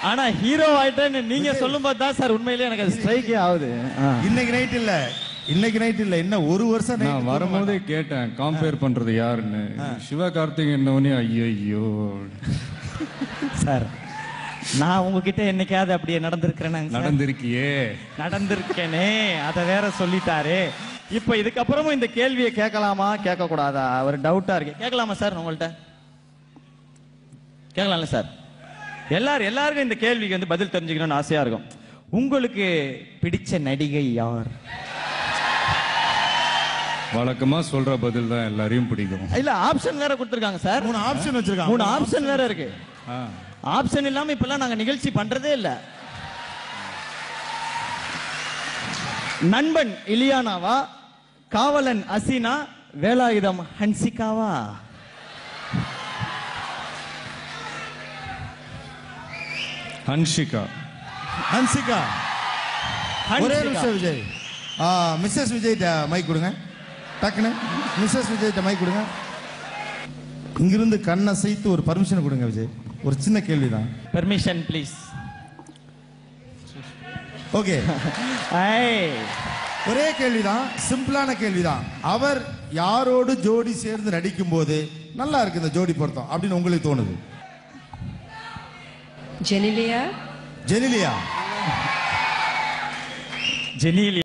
ஆனா ஹீரோ ஆயிட்டேன்னு நீங்க சொல்லும் போது தான் சார் உண்மையிலேயே எனக்கு அது ஸ்ட்ரைக்கே ஆகுது ஆ. இன்னைக்கு நைட் இல்ல இன்னைக்கு நைட் இல்ல இன்னும் ஒரு வருஷம் night நான் தூங்க வரும்போதே கேட்டேன் காம்பேர் பண்றது யாருன்னு சிவகார்த்திகேயன் ஐயோ சார் நான் உங்ககிட்ட என்னைக்காவது அப்படியே நடந்திருக்கிறேன் நடந்திருக்கியே நடந்திருக்கேனே அதை வேற சொல்லிட்டாரே இப்ப இதுக்கப்புறமும் இந்த கேள்வியை கேட்கலாமா கேட்க கூடாதா ஒரு டவுட்டா இருக்கு கேட்கலாமா சார் உங்கள்ட்ட கேட்கலாம்ல சார் எல்லாரும் எல்லாருக்கும் இந்த கேள்விக்கு வந்து பதில் தெரிஞ்சுக்கணும்னு ஆசையா இருக்கும் உங்களுக்கு பிடிச்ச நடிகை யார் வழக்கமா சொல்ற பதில் தான் எல்லாரையும் பிடிக்கும் இல்ல ஆப்ஷன் வேற கொடுத்துருக்காங்க சார் மூணு ஆப்ஷன் வச்சிருக்காங்க மூணு ஆப்ஷன் வேற இருக்கு ஆ. ஆப்ஷன் இல்லாம இப்பெல்லாம் நாங்க நிகழ்ச்சி பண்றதே இல்ல நண்பன் இலியானாவா காவலன் அசினா வேலாயுதம் ஹன்சிகாவா ஹன்ஷிகா ஹன்சிகா ஒரே ஹன்சிகா. நிமிஷம் விஜய் ஆ மிஸ்ஸஸ் விஜய்ட்ட மைக் கொடுங்க டக்குன்னு மிஸ்ஸஸ் விஜய்ட்ட மைக் கொடுங்க இங்கிருந்து கண்ணை சேர்த்து ஒரு பர்மிஷன் கொடுங்க விஜய் ஒரு சின்ன கேள்விதான் பெர்மிஷன் ப்ளீஸ் ஓகே ஒரே கேள்விதான் சிம்பிளான கேள்விதான் அவர் யாரோடு ஜோடி சேர்ந்து நடிக்கும் போது நல்லா இருக்கு இந்த ஜோடி பொருத்தம் அப்படின்னு உங்களுக்கு தோணுது ஜெனிலியா ஜெனிலியா ஜெனிலியா